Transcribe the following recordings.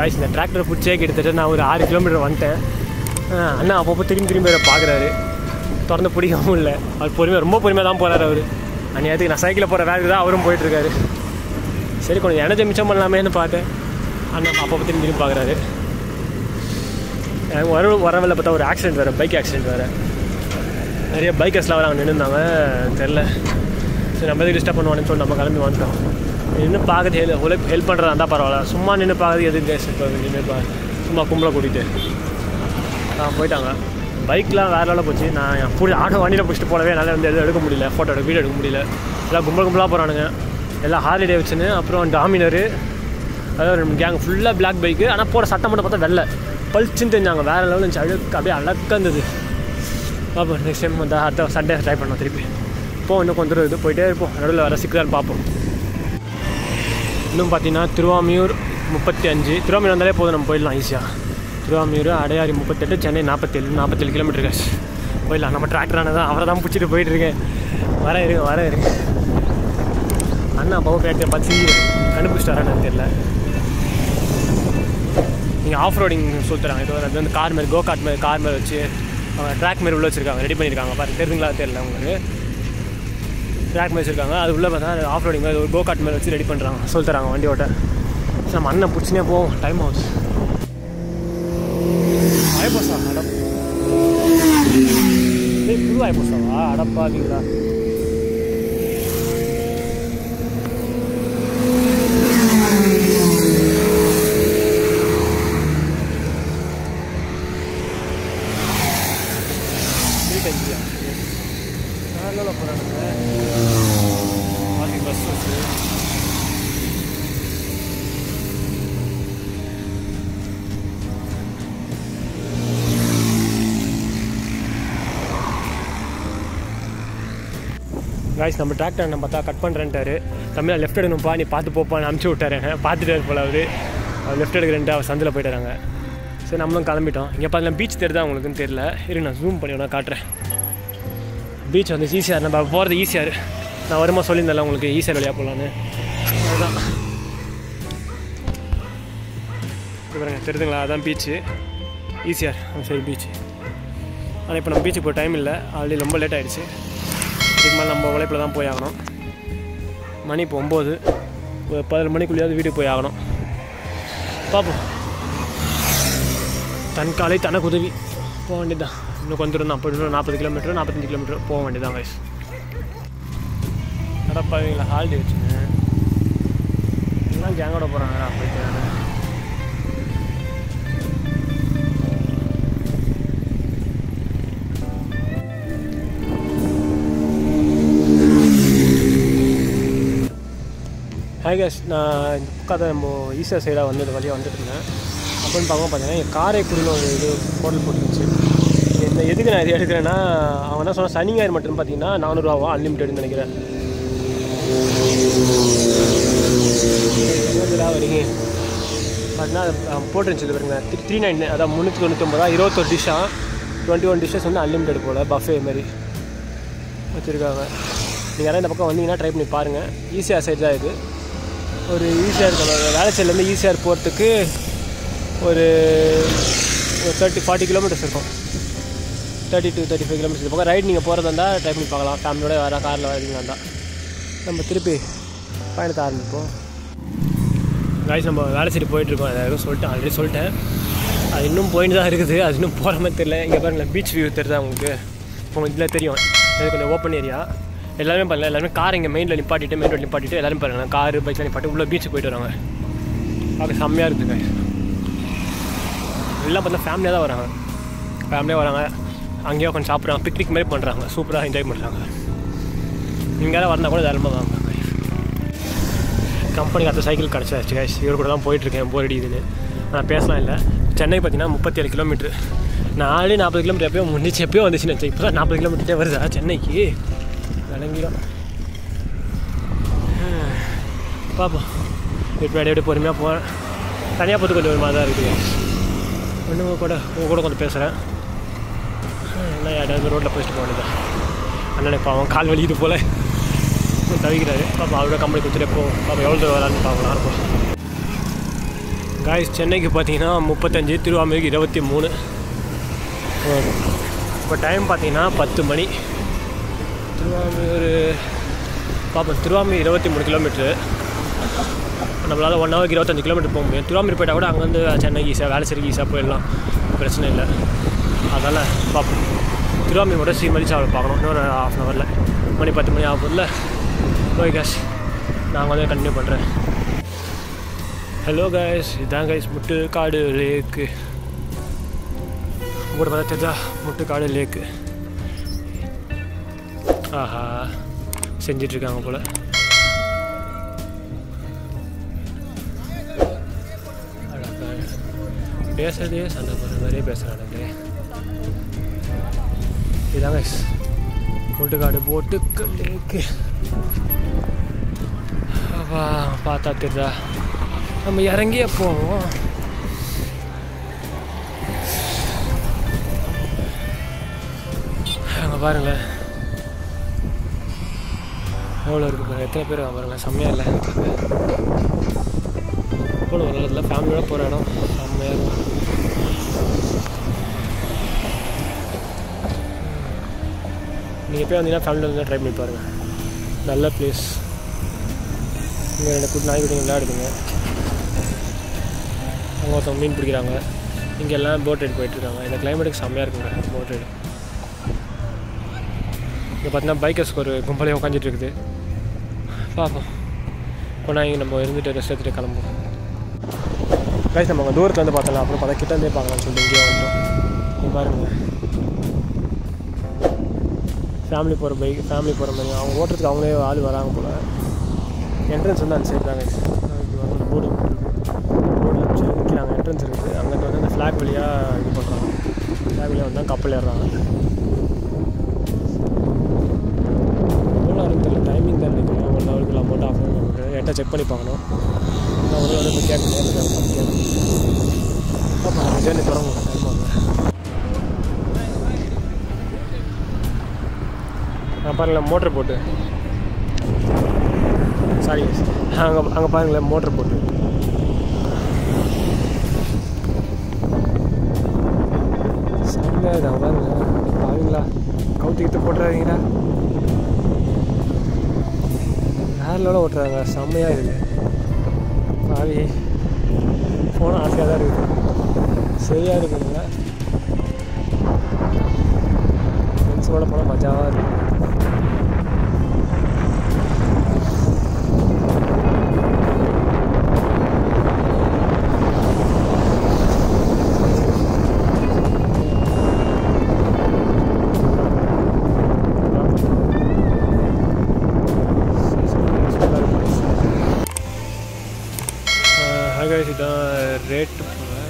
Guys இந்த டிராக்டரை பிடிச்சே கிட்டத்தட்ட நான் ஒரு ஆறு கிலோமீட்டர் வந்துட்டேன் ஆ, அண்ணா அப்பப்போ திரும்பி திரும்பி வேறு பார்க்குறாரு திறந்து பிடிக்கவும் இல்லை அவர் பொறுமையாக ரொம்ப பொறுமையாக தான் போகிறாரு அவர் அந்நேரத்துக்கு நான் சைக்கிளில் போகிற வேலைக்கு தான் அவரும் போயிட்டுருக்காரு சரி கொஞ்சம் எனர்ஜி மிச்சம் பண்ணலாமேன்னு பார்த்தேன் அண்ணா அப்பப்போ திரும்பி திரும்பி பார்க்குறாரு எனக்கு வர வரவில்லை பார்த்தா ஒரு ஆக்சிடென்ட் வேறு பைக் ஆக்சிடென்ட் வேறு நிறைய பைக்கர்ஸ்லாம் வராங்க நின்றுருந்தாங்க தெரில சரி நம்ம எதுக்கு டிஸ்டர்ப் பண்ணுவான்னு சொல்லி நம்ம கிளம்பி வந்துட்டோம் நின்று பார்க்கறது ஹெல் ஹெல்ப் ஹெல்ப் பண்ணுறதா இருந்தால் பரவாயில்ல சும்மா நின்று பார்க்கறது எதுக்கு கேஸ் இப்போ நின்று பா சும்மா கும்பலை கூட்டிகிட்டு ஆ போயிட்டாங்க பைக்லாம் வேற லெவலில் போச்சு நான் என் புடி ஆட்டோ வண்டியில் பிடிச்சிட்டு போனவே என்னால் வந்து எதுவும் எடுக்க முடியல ஃபோட்டோ எடுக்க வீடியோ எடுக்க முடியல எல்லாம் கும்பல் கும்பலாக போகிறானுங்க எல்லாம் ஹார்லி டேவிட்சனு அப்புறம் டாமினரு அதாவது ரெண்டு கேங் ஃபுல்லாக பிளாக் பைக்கு ஆனால் போட சட்டம் மட்டும் பார்த்தா வெள்ளை பளிச்சுன்னு தெரிஞ்சாங்க வேறு லெவலில் இருந்துச்சு அழுக்கு அப்படியே அழகாக இருந்தது பார்ப்போம் நெக்ஸ்ட் டைம் வந்து அடுத்த சண்டே ட்ரை பண்ணோம் திருப்பி இப்போ இன்னும் கொஞ்சம் தூரம் இது போயிட்டே இருப்போம் நடுவில் வர சிக்கலான்னு பார்ப்போம் இன்னும் பார்த்தீங்கன்னா திருவாமியூர் முப்பத்தி அஞ்சு திருவாமியூர் வந்தாலே போதும் நம்ம போயிடலாம் ஈஸியாக திருவாமியூர் அடையாறு முப்பத்தெட்டு சென்னை நாற்பத்தேழு நாற்பத்தேழு கிலோமீட்டர் கேஸ் போயிடலாம் நம்ம டிராக்டரான தான் அவரை தான் பிடிச்சிட்டு போயிட்டு இருக்கேன் வர இருங்க வர இருங்க அண்ணா பவர் டிராக்டர் பார்த்து கண்டுபிடிச்சிட்டாரான்னு தெரியல நீங்கள் ஆஃப் ரோடிங் சொல்லித்தராங்க இது அது வந்து கார் மாதிரி கோ கார்ட் மாதிரி கார் மாதிரி வச்சு ட்ராக் மாதிரி உள்ள வச்சுருக்காங்க ரெடி பண்ணியிருக்காங்க பாருங்க தெரியுங்களா தெரியல உங்களுக்கு ட்ராக் மாதிரி வச்சுருக்காங்க அது உள்ளே பார்த்தா ஆஃப் ரோடிங் மாதிரி ஒரு கோ கார்ட் மாதிரி வச்சு ரெடி பண்ணுறாங்க சொல்லி தராங்க வண்டி ஓட்ட சரி நம்ம அண்ணன் பிடிச்சினே போவோம் டைம் ஆகுது ஐபோஸா அடப் ஏய், புது ஐபோஸாவா அடப்பாவீங்களா இருபத்தஞ்சியா நாளில் போகிறானுங்க மாற்றி பஸ் வச்சு காய்ஸ் நம்ம டிராக்டர் நம்ம பார்த்தா கட் பண்ணுறேன்ட்டாரு தமிழ் லெஃப்ட் எடுக்கணும்ப்பா நீ பார்த்து போப்பான்னு அனுப்பிச்சி விட்டாரு என்ன பார்த்துட்டாரு போல அவர் அவர் லெஃப்ட் எடுக்கிறேன்ட்டு அவர் சந்தில் போயிட்டாங்க சரி நம்மளும் கிளம்பிட்டோம் இங்கே பார்த்தீங்கன்னா பீச் தெரியுதா உங்களுக்குன்னு தெரியல இரு நான் ஜூம் பண்ணி வேணா காட்டுறேன் பீச் வந்து ஈஸியாக நம்ம போகிறது ஈஸியாக நான் வருமா சொல்லியிருந்தேன்ல உங்களுக்கு ஈஸியாக வழியாக போகலான்னு அதுதான் இது பாருங்க தெரியுதுங்களா அதான் பீச்சு ஈஸியார் சரி பீச்சு ஆனால் இப்போ நம்ம பீச்சுக்கு போய் டைம் இல்லை ஆல்ரெடி ரொம்ப லேட் ஆகிடுச்சு இதுக்கு மேலே நம்ம உழைப்பில் தான் போய் ஆகணும் மணி இப்போ ஒம்பது ஒரு பதினொரு மணிக்குள்ளேயாவது வீட்டுக்கு போய் ஆகணும் பார்ப்போம் தன் காலை தனக்கு உதவி போக வேண்டியதுதான் இன்னும் கொஞ்சம் தூரம் தான் அப்போ இன்னும் நாற்பது கிலோமீட்டர் நாற்பத்தஞ்சு கிலோமீட்டர் போக வேண்டியதான் கைஸ் நடப்பாவீங்களா ஹாலிடே வச்சுங்க எல்லாம் கேங்கோட போகிறாங்கடா போயிட்டு நானு. ஹாய் கேஸ் நான் பக்கத்தில் நம்ம ஈஸ்டர் சைடாக வந்து இந்த வழியாக வந்துட்டு இருந்தேன் அப்படின்னு பார்க்க பார்த்தீங்கன்னா என் காரைக்குடியில் ஒரு இது ஹோட்டல் போட்டுருந்துச்சு இந்த எதுக்கு நான் இது எடுக்கிறேன்னா அவன் என்ன சொன்னால் சனி ஞாயிறு மட்டும் பார்த்தீங்கன்னா நானூறுரூவா அன்லிமிட்டட்னு நினைக்கிறேன் எங்கேருந்துடா வரீங்க பார்த்தீங்கன்னா அது அவன் போட்டுருந்துச்சு இது பாருங்க த்ரீ த்ரீ நைன் அதான் முந்நூற்றி தொண்ணூற்றொம்பதா இருபத்தொரு டிஷ்ஷாக டுவெண்ட்டி ஒன் டிஷ்ஷஸ் வந்து அன்லிமிட்டட் போல் பஃபே மாதிரி வச்சுருக்காங்க நீங்கள் யாராவது இந்த பக்கம் வந்தீங்கன்னா ட்ரை பண்ணி பாருங்கள் ஈஸியாக சைடு தான் இது ஒரு ஈஸியாக இருக்கும் வேலைச்சேரிலேருந்து ஈஸியாக போகிறதுக்கு ஒரு ஒரு தேர்ட்டி ஃபார்ட்டி கிலோமீட்டர்ஸ் இருக்கும் thirty to thirty five kilometres பக்கம் ரைட் நீங்கள் போகிறதா இருந்தால் ட்ரை பண்ணி பார்க்கலாம் ஃபேமிலியோட வர காரில் வரீங்களா இருந்தால் நம்ம திருப்பி பயணத்தை ஆரம்பிப்போம் காய்ஸ் நம்ம வேலைச்சேரி போயிட்டுருக்கோம் அதாவது சொல்லிட்டேன் ஆல்ரெடி சொல்லிட்டேன் அது இன்னும் போயிட்டு தான் இருக்குது அது இன்னும் போகிற மாதிரி தெரியல இங்கே பாருங்களேன் பீச் வியூ தெரியுதா உங்களுக்கு உங்களுக்கு இதில் தெரியும் இது கொஞ்சம் ஓப்பன் ஏரியா எல்லாருமே பண்ணல எல்லாருமே கார் இங்கே மெயினில் நிப்பாட்டிட்டு மெயின் ரோட் நிப்பாட்டிட்டு எல்லாரும் பாருங்க கார் பைக்கில் நிப்பாட்டி உள்ள பீச்சுக்கு போயிட்டு வராங்க பார்க்க செம்மையாக இருக்குங்க எல்லாம் பார்த்தா ஃபேமிலியாக தான் வராங்க ஃபேமிலியாக வராங்க அங்கேயே உட்காந்து சாப்பிட்றாங்க பிக்னிக் மாதிரி பண்ணுறாங்க சூப்பராக என்ஜாய் பண்ணுறாங்க இங்கெல்லாம் வந்தால் கூட தாராளமாக வாங்க கம்பெனிக்கு அடுத்த சைக்கிள் கிடச்சாச்சு கைஸ் இவர் கூட தான் போயிட்டுருக்கேன் போர் அடிக்குதுன்னு நான் பேசலாம் இல்லை சென்னை பார்த்தீங்கன்னா முப்பத்தி ஏழு கிலோமீட்ரு நான் ஆல்ரெடி நாற்பது கிலோமீட்டர் எப்பயோ முடிச்சு எப்பயோ வந்துச்சு நினச்சேன் இப்போ தான் நாற்பது கிலோமீட்டரே வருதா சென்னைக்கு விளங்கிடும் பார்ப்போம் இப்போ அப்படியே பொறுமையாக போகிறேன் தனியாக பார்த்து கொஞ்சம் ஒரு மாதிரி தான் இருக்குது ஒன்று கூட உங்கள் கூட கொஞ்சம் பேசுகிறேன் என்ன யாராவது ரோட்டில் போயிட்டு போக வேண்டியதான் அண்ணனை பாவம் கால் வலிக்குது போல் தவிக்கிறாரு பாப்பா அவரோட கம்பெனி கொடுத்துட்டு போ பாப்பா எவ்வளோ தூரம் வரான்னு பார்க்கலாம் இருக்கும் காய்ஸ் சென்னைக்கு பார்த்தீங்கன்னா முப்பத்தஞ்சு திருவாமூருக்கு இருபத்தி மூணு இப்போ டைம் பார்த்தீங்கன்னா பத்து மணி திருவாமூர் பார்ப்போம் திருவாமூர் இருபத்தி மூணு கிலோமீட்ரு நம்மளால் ஒன் ஹவருக்கு இருபத்தஞ்சு கிலோமீட்டர் போக முடியும் திருவாமூர் போயிட்டால் கூட அங்கேருந்து சென்னைக்கு ஈஸியாக வேலைச்சேரிக்கு ஈஸியாக போயிடலாம் பிரச்சனை இல்லை அதனால் பார்ப்போம் திருவாமூர் மட்டும் ஸ்ரீமதி சாவலை பார்க்கணும் இன்னொரு ஹாஃப் அன் ஹவரில் மணி பத்து மணி ஆகுதுல்ல ஓகே கேஷ் நான் வந்து கண்டினியூ பண்ணுறேன் ஹலோ கைஸ் இதான் கைஸ் முட்டுக்காடு லேக்கு கூட பார்த்தா தெரிஞ்சா முட்டுக்காடு லேக்கு ஆஹா செஞ்சிட்ருக்காங்க போல் பேசுறதே சண்டை போடுற மாதிரியே பேசுகிறானுங்க இதான் கைஸ் முட்டுக்காடு போட்டு லேக்கு அப்பா பார்த்தா தெரியுதா நம்ம இறங்கியே போவோம் அங்கே பாருங்களேன் எவ்வளோ இருக்கு பாருங்க எத்தனை பேர் பாருங்களேன் செம்மையாக இல்லை எவ்வளோ ஒரு இடத்துல ஃபேமிலியோட போகிற இடம் செம்மையாக இருக்கும் நீங்கள் எப்போ வந்தீங்கன்னா ஃபேமிலியில் வந்து ட்ரை பண்ணி பாருங்கள் நல்ல பிளேஸ் இங்கே ரெண்டு குட்டி நாய்க்குட்டிங்க விளையாடுதுங்க அங்கே ஒருத்தவங்க மீன் பிடிக்கிறாங்க இங்கே எல்லாம் போட் ரைடு போயிட்டுருக்காங்க இந்த கிளைமேட்டுக்கு செம்மையாக இருக்குங்க போட் ரைடு இங்கே பார்த்தீங்கன்னா பைக்கர்ஸ்க்கு ஒரு கும்பலே உட்காந்துட்டு இருக்குது பார்ப்போம் இப்போ இங்கே நம்ம இருந்துட்டு ரெஸ்ட் எடுத்துகிட்டு கிளம்புவோம் கைஸ் நம்ம அங்கே தூரத்தில் வந்து பார்த்தலாம் அப்புறம் பார்த்தா கிட்ட இருந்தே பார்க்கலாம்னு சொல்லிட்டு இங்கேயே வந்துட்டோம் இங்கே பாருங்கள் ஃபேமிலி போகிற பைக் ஃபேமிலி போகிற மாதிரி அவங்க ஓட்டுறதுக்கு அவங்களே ஆள் வராங்க போல் என்ட்ரன்ஸ் வந்து அந்த சைடு தாங்க போர்டு போர்டு நிற்கிறாங்க என்ட்ரன்ஸ் இருக்குது அங்கிட்டு வந்து அந்த ஃப்ளாக் வழியாக இது பண்ணுறாங்க ஃப்ளாக் வழியாக வந்தால் கப்பல் ஏறுறாங்க எவ்வளோ நேரம் தெரியல டைமிங் தான் நினைக்கிறேன் ஒன் ஹவருக்கு அமௌண்ட் ஆஃப் நமக்கு எட்ட செக் பண்ணி பார்க்கணும் நான் ஒரு வந்து இப்போ கேட்கணும் கேட்கணும் பார்ப்போம் நம்ம ஜேர்னி தொடங்கும் டைம் ஆகுது நான் பாருங்களேன் மோட்ரு போட்டு சாரி அங்கே அங்கே பாருங்களேன் மோட்ரு போட்டு செம்மையாக இதான் பாருங்க பாருங்களா கவுத்தி கிட்ட போட்டுறாதீங்களா வேற லெவலில் ஓட்டுறாங்க செம்மையாக இருக்குது பாவி ஃபோனும் ஆசையாக தான் இருக்குது சரியாக இருக்குதுங்களா ஃப்ரெண்ட்ஸோட போனால் மஜாவாக இருக்குது ஹாய் இதான் ரேட்டு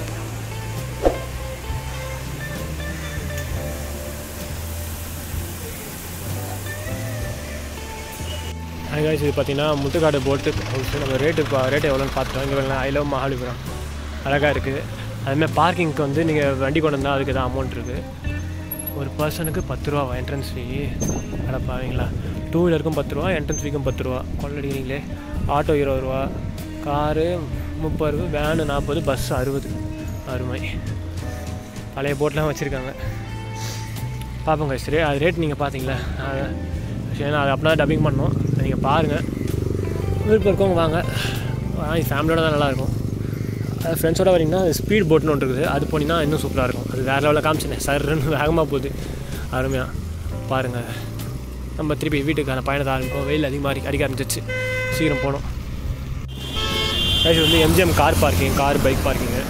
ஹாய் காய்ஸ் இது பார்த்தீங்கன்னா முட்டுக்காடு போட்டு ஹவுஸ் நம்ம ரேட்டு இப்போ ரேட்டு எவ்வளோன்னு பார்த்துட்டோம் இங்கே வேணா ஐ லவ் மகாலிபுரம் அழகாக இருக்குது அதுமாதிரி பார்க்கிங்க்கு வந்து நீங்கள் வண்டி கொண்டு வந்தால் அதுக்கு தான் அமௌண்ட் இருக்குது ஒரு பர்சனுக்கு பத்து ரூபா என்ட்ரன்ஸ் ஃபீ அடப்பாவீங்களா டூ வீலருக்கும் பத்து ரூபா என்ட்ரன்ஸ் ஃபீக்கும் பத்து ரூபா கொள்ளடிக்கிறீங்களே ஆட்டோ இருபது ரூபா காரு முப்பது ரூபா வேனு நாற்பது பஸ் அறுபது அருமை பழைய போட்லாம் வச்சுருக்காங்க பார்ப்போங்க சரி அது ரேட் நீங்கள் பார்த்தீங்களா அது சரி நான் அது அப்படின்னா டப்பிங் பண்ணோம் நீங்கள் பாருங்கள் விருப்பம் இருக்கவங்க வாங்க வாங்கி ஃபேமிலியோட தான் நல்லாயிருக்கும் அது ஃப்ரெண்ட்ஸோட வரீங்கன்னா ஸ்பீட் போட்னு ஒன்று இருக்குது அது போனீங்கன்னா இன்னும் சூப்பராக இருக்கும் அது வேறு லெவலில் காமிச்சினேன் சர்ன்னு வேகமாக போகுது அருமையாக பாருங்கள் நம்ம திருப்பி வீட்டுக்கான பயணத்தை ஆரம்பிக்கும் வெயில் அதிகமாக அடி அடிக்க ஆரம்பிச்சிச்சு சீக்கிரம் போனோம் இது வந்து MGM car parking car bike parking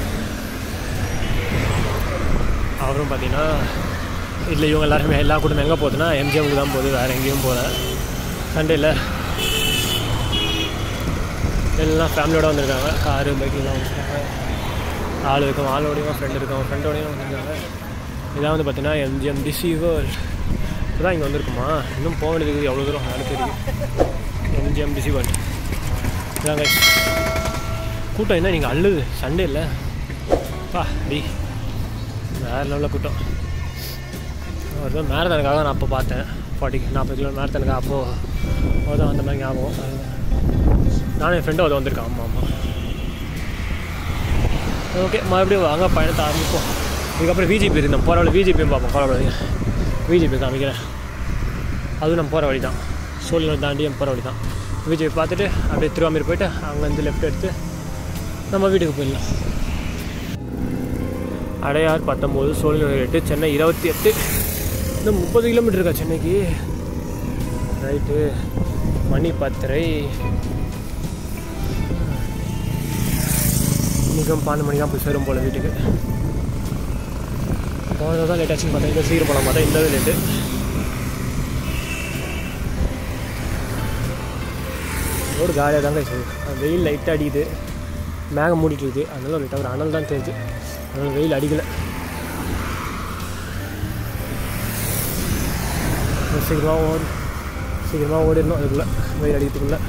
அப்புறம் பார்த்தீங்கன்னா இதில் இவங்க எல்லாருமே எல்லா கூட்டமும் எங்கே போகுதுன்னா எம்ஜிஎம்க்கு தான் போகுது வேறு எங்கேயும் போகல சண்டேயில் எல்லாம் ஃபேமிலியோட வந்திருக்காங்க காரு பைக்கெலாம் வச்சுருக்காங்க ஆள் இருக்கும் ஆளோடையும் ஃப்ரெண்ட் இருக்கும் ஃப்ரெண்டோடையும் வந்திருக்காங்க இதான் வந்து பார்த்தீங்கன்னா எம்ஜிஎம் டிசி வேர்ல்ட் இப்போதான் இங்கே வந்திருக்குமா இன்னும் போக வேண்டியது எவ்வளோ தூரம் எனக்கு தெரியும் எம்ஜிஎம் டிசி வேர்ல்ட் இதாங்க கூட்டம் என்ன நீங்கள் அள்ளுது சண்டே இல்லை பா டி வேறு லெவலில் கூட்டம் ஒரு மேரத்தானுக்காக நான் அப்போ பார்த்தேன் ஃபார்ட்டி நாற்பது கிலோ மேரத்தானுக்காக அப்போது தான் அந்த மாதிரி ஞாபகம் நானும் என் ஃப்ரெண்டும் அது வந்திருக்கான் ஆமாம் ஆமாம் ஓகே மறுபடியும் வாங்க பயணத்தை ஆரம்பிப்போம் இதுக்கப்புறம் விஜிபி இருக்குது நம்ம போகிற வழி விஜிபியும் பார்ப்போம் கவலைப்படாதீங்க விஜிபி காமிக்கிறேன் அதுவும் நம்ம போகிற வழி தான் சோழியம் தாண்டி நம்ம போகிற வழி தான் விஜிபி பார்த்துட்டு அப்படியே திருவாமூர் போயிட்டு அங்கேருந்து லெஃப்ட் எடுத்து நம்ம வீட்டுக்கு போயிடலாம் அடையார் பத்தொம்போது சோழியம் எட்டு சென்னை இருபத்தி எட்டு இன்னும் முப்பது கிலோமீட்டர் இருக்கா சென்னைக்கு ரைட்டு மணி பத்தரை இன்றைக்கும் பன்னெண்டு மணி தான் போய் சேரும் போல் வீட்டுக்கு போனது தான் லேட் ஆச்சுன்னு பார்த்தா இந்த சீக்கிரம் போகலாம் பார்த்தா இந்த லேட்டு ரோடு காலியாக தாங்க இருக்குது வெயில் லைட்டாக அடிக்குது மேகம் மூடிட்டு இருக்குது அதனால லைட்டாக ஒரு அனல் தான் தெரியுது அதனால வெயில் அடிக்கலை சீக்கிரமாக ஓடி சீக்கிரமாக ஓடிடணும் அதுக்குள்ளே வெயில் அடிக்கிறதுக்குள்ளே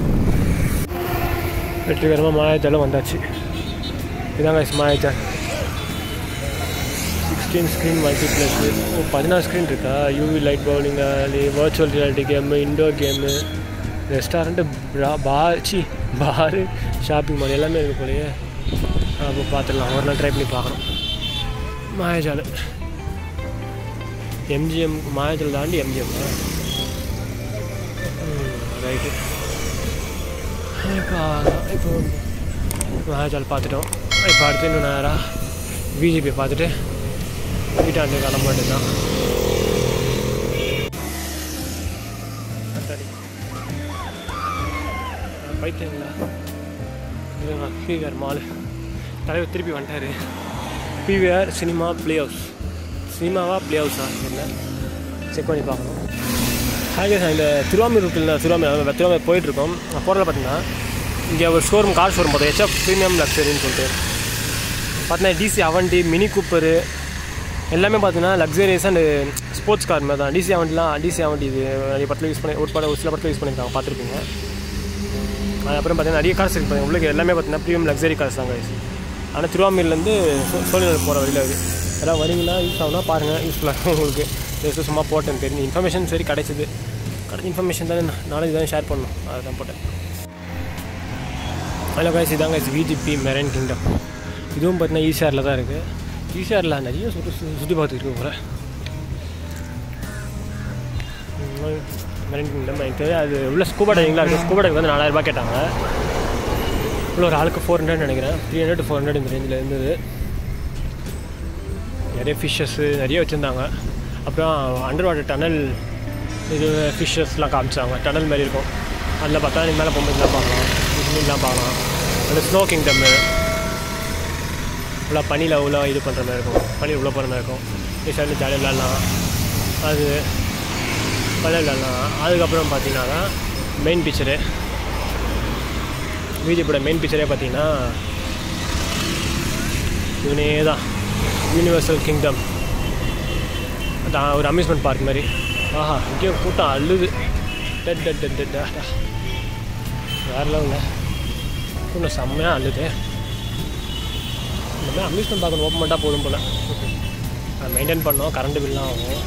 வெற்றிகரமாக மாயாஜாலம் வந்தாச்சு இதாங்க மாயாஜால் சிக்ஸ்டீன் ஸ்க்ரீன் மல்டிப்ளெக்ஸ் ஓ பதினாறு ஸ்க்ரீன் இருக்கா UV light bowling alley virtual reality game indoor game restaurant பா பார் சி பாரு ஷாப்பிங் மால் எல்லாமே இருக்குது போலயே அப்போ பார்த்துடலாம் ஒரு நாள் ட்ரை பண்ணி பார்க்கணும் மாயாஜால் எம்ஜிஎம் மாயாஜால் தாண்டி எம்ஜிஎம் ரைட்டு இப்போ இப்போ மாயாஜால் பார்த்துட்டோம் இப்போ அடுத்து இன்னும் நேராக பிஜேபி பார்த்துட்டு வீட்டாண்டு கிளம்ப வேண்டியதுதான் சரி பைத்தியங்களா இதுங்க பிவிஆர் மால் தலைவர் திருப்பி வந்துட்டாரு பிவிஆர் சினிமா ப்ளே ஹவுஸ் சினிமாவா ப்ளே ஹவுஸா என்ன செக் பண்ணி பார்க்கணும் ஹாய் சார் இந்த திருவாமூர் இருக்குல்ல திருவாமூர் திருவாமூர் போயிட்டுருக்கோம் நான் போகிறத பார்த்தீங்கன்னா இங்கே ஒரு ஷோரூம் கார் ஷோரூம் பார்த்தேன் ஹெச்எஃப் ப்ரீமியம் லக்ஸரின்னு சொல்லிட்டு பார்த்தீங்கன்னா டிசி அவண்டி மினி கூப்பரு எல்லாமே பார்த்தீங்கன்னா லக்ஸரியஸ் அண்ட் ஸ்போர்ட்ஸ் கார் மாதிரி தான் டிசி அவண்டிலாம் டிசி அவண்டி இது நிறைய படத்தில் யூஸ் பண்ணி ஒரு படம் ஒரு சில படத்தில் யூஸ் பண்ணியிருக்காங்க பார்த்துருப்பீங்க அதுக்கப்புறம் பார்த்தீங்கன்னா நிறைய கார்ஸ் இருக்குது உங்களுக்கு எல்லாமே பார்த்தீங்கன்னா ப்ரீமியம் லக்ஸரி கார்ஸ் தான் guys ஆனால் திருவாமூர்லேருந்து சோழிநகர் போகிற வழியில் இருக்குது எல்லாம் வரீங்களா யூஸ் ஆகுனா பாருங்கள் யூஸ்ஃபுல்லாக உங்களுக்கு ஜஸ்ட் சும்மா போட்டேன் தெரிஞ்சு இன்ஃபர்மேஷன் சரி கிடைச்சிது கிடைச்ச இன்ஃபர்மேஷன் தானே நாளைக்கு தான் ஷேர் பண்ணணும் அதுதான் போட்டேன் ஹலோ கைஸ் இதாங்க விஜிபி மெரைன் கிங்டம் இதுவும் பார்த்தீங்கன்னா ஈஷாரில் தான் இருக்குது ஈஷாரில் நிறைய சுற்றி சுற்றி பார்த்துட்டு இருக்கு போல மெரைன் கிங்டம் எனக்கு தெரியாது அது உள்ள ஸ்கூபா டைவிங்லாம் இருக்குது ஸ்கூபா டைவிங் வந்து நாலாயிரரூபா கேட்டாங்க உள்ள ஒரு ஆளுக்கு ஃபோர் ஹண்ட்ரட் நினைக்கிறேன் த்ரீ ஹண்ட்ரட் ஃபோர் ஹண்ட்ரட் இந்த ரேஞ்சில் இருந்தது நிறைய ஃபிஷ்ஷஸ்ஸு நிறைய வச்சுருந்தாங்க அப்புறம் அண்டர் வாட்டர் டனல் இது ஃபிஷ்ஷஸ்லாம் காமிச்சாங்க டனல் மாதிரி இருக்கும் அதில் பார்த்தா நீ மேலே போகும்போதுலாம் பார்க்கலாம் மீன்லாம் பார்க்கலாம் அந்த ஸ்னோ கிங்டம்மு ஃபுல்லாக பனியில் உள்ள இது பண்ணுற மாதிரி இருக்கும் பனியில் உள்ளே போகிற மாதிரி இருக்கும் இந்த சைடில் ஜாலியாக விளாட்லாம் அது பழைய விளாட்லாம் அதுக்கப்புறம் பார்த்தீங்கன்னா மெயின் பிக்சரு விஜிபியோட மெயின் பிக்சரே பார்த்தீங்கன்னா இவனே தான் யூனிவர்சல் கிங்டம் அதான் ஒரு அம்யூஸ்மெண்ட் பார்க் மாதிரி ஆஹா இங்கேயும் கூட்டம் அள்ளுது டட் டட் டட் டட் டா. வேற லெவலில் கூட்டம் செம்மையாக அள்ளுது இந்த மாதிரி அம்யூஸ்மெண்ட் பார்க்க ஓப்பன் பண்ணிட்டா போதும் போல் அதை மெயின்டைன் பண்ணோம் கரண்ட் பில்லாம் ஆகும்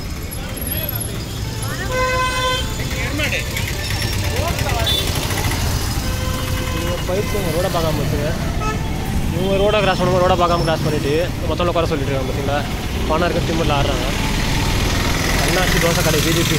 இவங்க பைக்கு ரோடை பார்க்காம வச்சுங்க இவங்க ரோடை கிராஸ் பண்ணும்போது ரோடை பார்க்காம கிராஸ் பண்ணிவிட்டு மொத்தம் குறை சொல்லிட்டு இருக்காங்க பார்த்தீங்களா பணம் இருக்க திமுறில் ஆடுறாங்க அண்ணாச்சி தோசை கடை பிஜேபி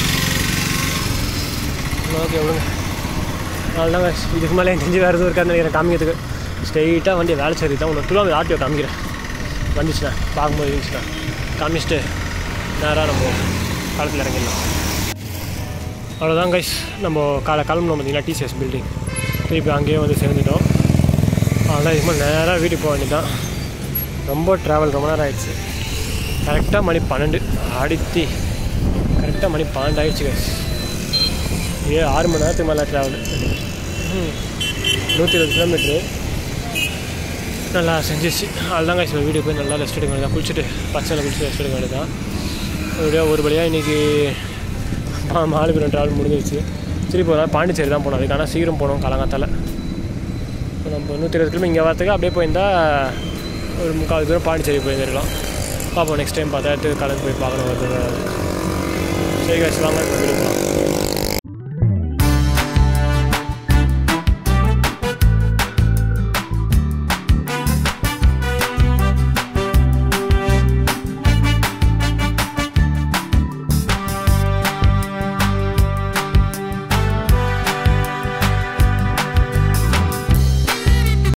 ஓகே விடுங்க அதுதாங்க இதுக்கு மேலே எனக்கு தெரிஞ்சு வேறு எதுவும் இருக்காதுன்னு நினைக்கிறேன் காமிக்கிறதுக்கு ஸ்ட்ரெயிட்டாக வண்டி வேலை சரி தான் உனக்கு திருவாங்க ஆர்டிஓ காமிக்கிறேன் வந்துச்சுண்ணா பார்க்கும்போது இருந்துச்சுண்ணா காமிச்சிட்டு நேராக நம்ம காலத்தில் இறங்கிடலாம் அவ்வளோதான் கைஸ் நம்ம காலை கிளம்பணும் பார்த்தீங்கன்னா டிசிஎஸ் பில்டிங் திருப்பி அங்கேயே வந்து சேர்ந்துட்டோம் அதெல்லாம் இதுக்கு மேலே நேராக வீட்டுக்கு போக வேண்டியதான் ரொம்ப ட்ராவல் ரொம்ப நேரம் ஆயிடுச்சு கரெக்டாக மணி பன்னெண்டு அடித்தி கரெக்டாக மணி பன்னெண்டு ஆயிடுச்சு கைஸ் ஏ ஆறு மணி நேரத்துக்கு மேலே ட்ராவல் நூற்றி இருபது கிலோமீட்ரு நல்லா செஞ்சிச்சு அதுதான் கைஸ் வீடியோ போய் நல்லா ரெஸ்ட் எடுக்க வேண்டியதான் குளிச்சுட்டு பச்சையில் குளிச்சு ரெஸ்ட் எடுக்க வேண்டியதான் ஒருபடியாக ஒரு வழியாக இன்றைக்கி மாலுபுரம் ட்ராவல் முடிஞ்சிருச்சு திருப்பி ஒரு நாள் பாண்டிச்சேரி தான் போனோம் அதுக்கு ஆனால் சீக்கிரம் போனோம் காலங்காத்தால் இப்போ நம்ம நூற்றி இருபது கிலோமீட்டர் இங்கே வரத்துக்கு அப்படியே போயிருந்தா ஒரு முக்கால் தூரம் பாண்டிச்சேரி போயிருந்துருக்கலாம் பார்ப்போம் நெக்ஸ்ட் டைம் பார்த்தா இடத்துக்கு கலந்து போய் பார்க்கணும் வருது சரி காசு வாங்க இப்போ வீடு போகலாம்